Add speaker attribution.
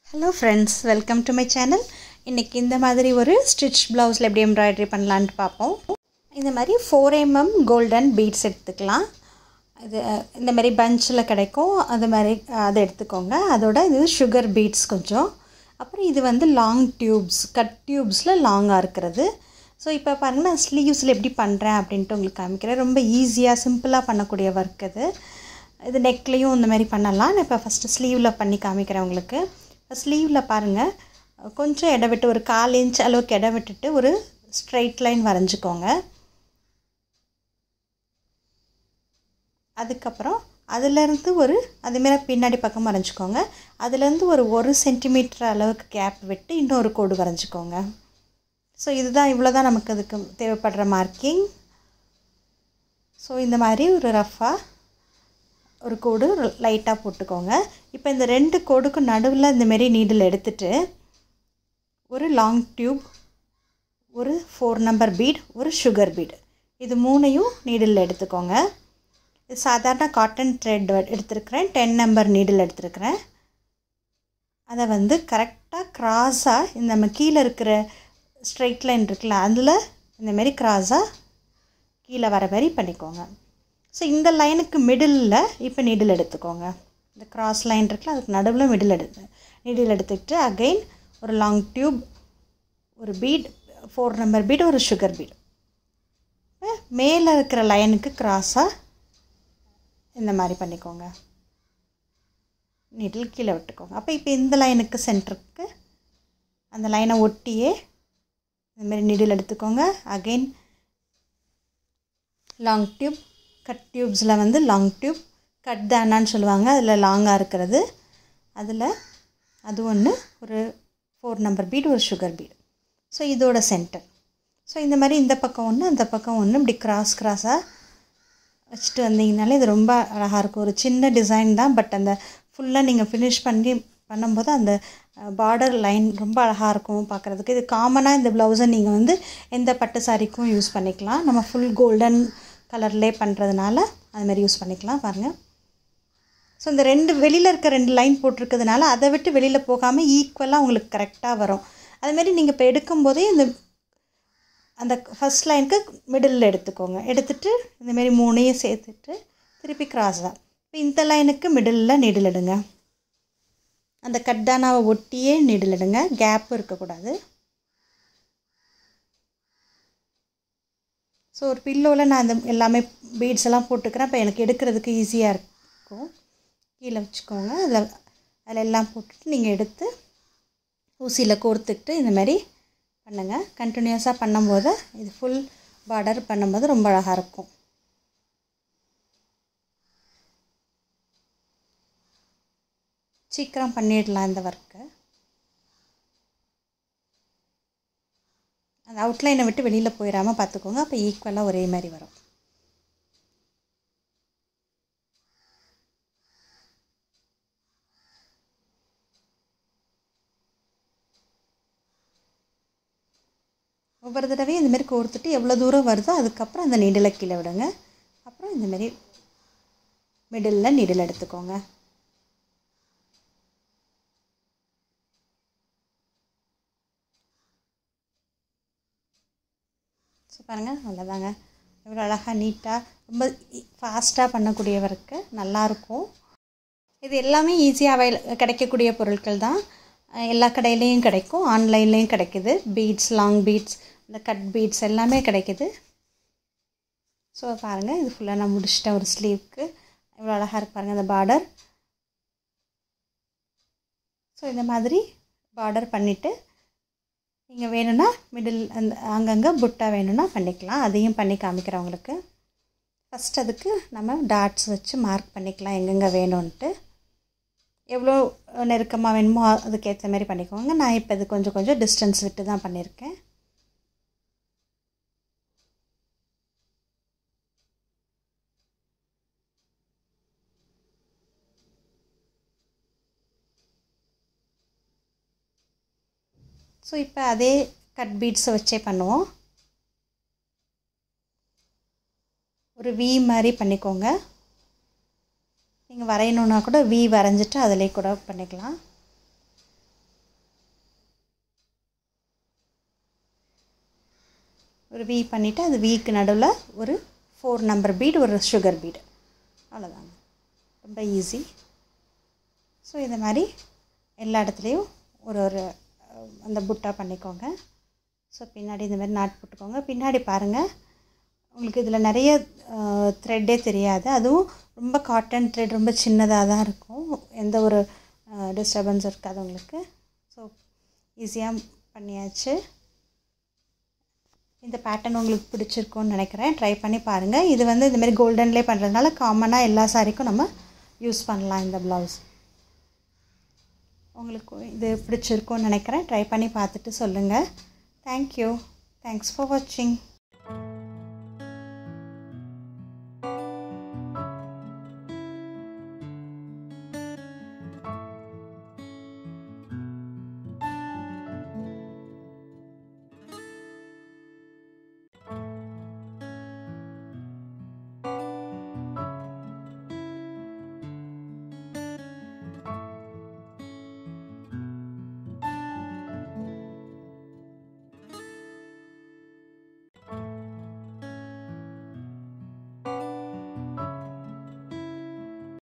Speaker 1: hello friends welcome to my channel இன்றைக்கி இந்த மாதிரி ஒரு ஸ்டிச் ப்ளவுஸில் எப்படி எம்ப்ராய்டரி பண்ணலான்ட்டு பார்ப்போம் இந்த மாதிரி ஃபோர் எம்எம் கோல்டன் பீட்ஸ் எடுத்துக்கலாம் இது இந்த மாதிரி பஞ்சில் கிடைக்கும் அது மாதிரி அதை எடுத்துக்கோங்க அதோட இது சுகர் பீட்ஸ் கொஞ்சம் அப்புறம் இது வந்து லாங் டியூப்ஸ் கட் டியூப்ஸில் லாங்காக இருக்கிறது ஸோ இப்போ பாருங்கள் நான் ஸ்லீவ்ஸில் எப்படி பண்ணுறேன் அப்படின்ட்டு உங்களுக்கு காமிக்கிறேன் ரொம்ப ஈஸியாக சிம்பிளாக பண்ணக்கூடிய ஒர்க் இது இது நெக்லேயும் இந்த மாதிரி பண்ணலாம் நான் இப்போ ஃபஸ்ட்டு ஸ்லீவில் பண்ணி காமிக்கிறேன் உங்களுக்கு ஸ்லீவில் பாருங்கள் கொஞ்சம் இடம் விட்டு ஒரு கால் இன்ச் அளவுக்கு இடம் விட்டுட்டு ஒரு ஸ்ட்ரைட் லைன் வரைஞ்சிக்கோங்க அதுக்கப்புறம் அதுலேருந்து ஒரு அதுமாரி பின்னாடி பக்கம் வரைஞ்சிக்கோங்க அதுலேருந்து ஒரு ஒரு சென்டிமீட்டர் அளவுக்கு கேப் விட்டு இன்னொரு கோடு வரைஞ்சிக்கோங்க ஸோ இதுதான் இவ்வளோ தான் நமக்கு அதுக்கு தேவைப்படுற மார்க்கிங் ஸோ இந்த மாதிரி ஒரு ரஃப்பாக ஒரு கோடு லைட்டாக போட்டுக்கோங்க இப்போ இந்த ரெண்டு கோடுக்கும் நடுவில் இந்தமாரி நீடில் எடுத்துட்டு ஒரு லாங் டியூப் ஒரு ஃபோர் நம்பர் பீட் ஒரு சுகர் பீட் இது மூணையும் நீடில் எடுத்துக்கோங்க இது சாதாரண காட்டன் த்ரெட் எடுத்துருக்கிறேன் டென் நம்பர் நீடில் எடுத்துருக்கிறேன் அதை வந்து கரெக்டாக க்ராஸாக இந்த நம்ம கீழே இருக்கிற ஸ்ட்ரைட் லைன் இருக்குல்ல அதில் இந்தமாரி க்ராஸாக கீழே வர மாதிரி பண்ணிக்கோங்க ஸோ இந்த லைனுக்கு மிடிலில் இப்போ நீடில் எடுத்துக்கோங்க இந்த கிராஸ் லைன் இருக்குல்ல அதுக்கு நடுவில் மிடில் எடுத்து நீடில் எடுத்துக்கிட்டு அகெயின் ஒரு லாங் டியூப் ஒரு பீட் ஃபோர் நம்பர் பீட் ஒரு சுகர் பீட் மேலே இருக்கிற லைனுக்கு க்ராஸாக இந்த மாதிரி பண்ணிக்கோங்க நீடில் கீழே விட்டுக்கோங்க அப்போ இப்போ இந்த லைனுக்கு சென்டருக்கு அந்த லைனை ஒட்டியே இந்தமாரி நீடில் எடுத்துக்கோங்க அகெயின் லாங் டியூப் கட் டியூப்ஸில் வந்து லாங் டியூப் கட் தானான்னு சொல்லுவாங்க அதில் லாங்காக இருக்கிறது அதில் அது ஒன்று ஒரு ஃபோர் நம்பர் பீட் ஒரு சுகர் பீட் ஸோ இதோட சென்டர் ஸோ இந்த மாதிரி இந்த பக்கம் ஒன்று அந்த பக்கம் ஒன்று இப்படி கிராஸ் கிராஸாக வச்சுட்டு வந்தீங்கனாலே இது ரொம்ப அழகாக இருக்கும் ஒரு சின்ன டிசைன் தான் பட் அந்த ஃபுல்லாக நீங்கள் ஃபினிஷ் பண்ணி பண்ணும்போது அந்த பார்டர் லைன் ரொம்ப அழகாக இருக்கும் பார்க்குறதுக்கு இது காமனாக இந்த ப்ளவுஸை நீங்கள் வந்து எந்த பட்டு சாரிக்கும் யூஸ் பண்ணிக்கலாம் நம்ம ஃபுல் கோல்டன் கலர்லே பண்ணுறதுனால அதுமாரி யூஸ் பண்ணிக்கலாம் பாருங்கள் ஸோ இந்த ரெண்டு வெளியில் இருக்க ரெண்டு லைன் போட்டிருக்கிறதுனால அதை விட்டு வெளியில் போகாமல் ஈக்குவலாக உங்களுக்கு கரெக்டாக வரும் அதுமாரி நீங்கள் இப்போ எடுக்கும்போதே இந்த அந்த ஃபஸ்ட் லைனுக்கு மிடில் எடுத்துக்கோங்க எடுத்துகிட்டு இந்தமாரி மூணையும் சேர்த்துட்டு திருப்பி க்ராஸாக இப்போ இந்த லைனுக்கு மிடிலில் நீடில் எடுங்க அந்த கட்டானாவை ஒட்டியே நீடில் எடுங்க கேப் இருக்கக்கூடாது ஸோ ஒரு பில்லோவில் நான் அந்த எல்லாமே பீட்ஸ் எல்லாம் போட்டுக்கிறேன் இப்போ எனக்கு எடுக்கிறதுக்கு ஈஸியாக இருக்கும் கீழே வச்சுக்கோங்க அதில் அதில் எல்லாம் போட்டுட்டு நீங்கள் எடுத்து ஊசியில் கோர்த்துக்கிட்டு இந்த மாதிரி பண்ணுங்கள் கண்டினியூஸாக பண்ணும்போது இது ஃபுல் பார்டர் பண்ணும்போது ரொம்ப அழகாக இருக்கும் சீக்கிரம் பண்ணிடலாம் இந்த ஒர்க்கு அந்த அவுட்லைனை விட்டு வெளியில் போயிடாமல் பார்த்துக்கோங்க அப்போ ஈக்குவலாக ஒரே மாதிரி வரும் ஒவ்வொரு தடவையும் இந்தமாரி கோர்த்துட்டு எவ்வளோ தூரம் வருதோ அதுக்கப்புறம் அந்த நீடில் கீழே விடுங்க அப்புறம் இந்தமாரி மிடில் நீடில் எடுத்துக்கோங்க ஸோ பாருங்கள் அவ்வளோதாங்க எவ்வளோ அழகாக நீட்டாக ரொம்ப ஃபாஸ்ட்டாக பண்ணக்கூடிய ஒர்க்கு நல்லாயிருக்கும் இது எல்லாமே ஈஸியாக அவைல் கிடைக்கக்கூடிய பொருட்கள் தான் எல்லா கடையிலையும் கிடைக்கும் ஆன்லைன்லேயும் கிடைக்குது பீட்ஸ் லாங் பீட்ஸ் இந்த கட் பீட்ஸ் எல்லாமே கிடைக்குது ஸோ பாருங்கள் இது ஃபுல்லாக நான் முடிச்சிட்டேன் ஒரு ஸ்லீவ்க்கு எவ்வளோ அழகாக இருக்கு பாருங்கள் அந்த பார்டர் ஸோ இந்த மாதிரி பார்டர் பண்ணிவிட்டு நீங்கள் வேணும்னா மிடில் அந்த அங்கங்கே புட்டா வேணும்னா பண்ணிக்கலாம் அதையும் பண்ணி காமிக்கிறேன் உங்களுக்கு ஃபஸ்ட் அதுக்கு நம்ம டாட்ஸ் வச்சு மார்க் பண்ணிக்கலாம் எங்கெங்கே வேணும்ன்ட்டு எவ்வளோ நெருக்கமாக வேணுமோ அதுக்கேற்ற மாதிரி பண்ணிக்கோங்க நான் இப்போ இது கொஞ்சம் கொஞ்சம் டிஸ்டன்ஸ் விட்டு தான் பண்ணியிருக்கேன் ஸோ இப்போ அதே கட் பீட்ஸை வச்சே பண்ணுவோம் ஒரு வி மாதிரி பண்ணிக்கோங்க நீங்கள் வரையணுன்னா கூட வி வரைஞ்சிட்டு அதிலே கூட பண்ணிக்கலாம் ஒரு வி பண்ணிவிட்டு அது வீக்கு நடுவில் ஒரு ஃபோர் நம்பர் பீட் ஒரு சுகர் பீடு அவ்வளோதாங்க ரொம்ப ஈஸி ஸோ இந்த மாதிரி எல்லா இடத்துலையும் ஒரு ஒரு அஹ், அந்த புட்டா பண்ணிக்கோங்க ஸோ பின்னாடி இந்த மாதிரி நாட் போட்டுக்கோங்க பின்னாடி பாருங்கள் உங்களுக்கு இதில் நிறைய த்ரெட்டே தெரியாது அதுவும் ரொம்ப காட்டன் த்ரெட் ரொம்ப சின்னதாக தான் இருக்கும் எந்த ஒரு டிஸ்டர்பன்ஸ் இருக்காது உங்களுக்கு ஸோ ஈஸியாக பண்ணியாச்சு இந்த பேட்டர்ன் உங்களுக்கு பிடிச்சிருக்கும்னு நினைக்கிறேன் ட்ரை பண்ணி பாருங்கள் இது வந்து இந்த மாதிரி கோல்டன்லேயே பண்ணுறதுனால காமனாக எல்லா சாரிக்கும் நம்ம யூஸ் பண்ணலாம் இந்த ப்ளவுஸ் உங்களுக்கு இது பிடிச்சிருக்கும்னு நினைக்கிறேன் ட்ரை பண்ணி பார்த்துட்டு சொல்லுங்கள் தேங்க்யூ தேங்க்ஸ் ஃபார் வாட்சிங்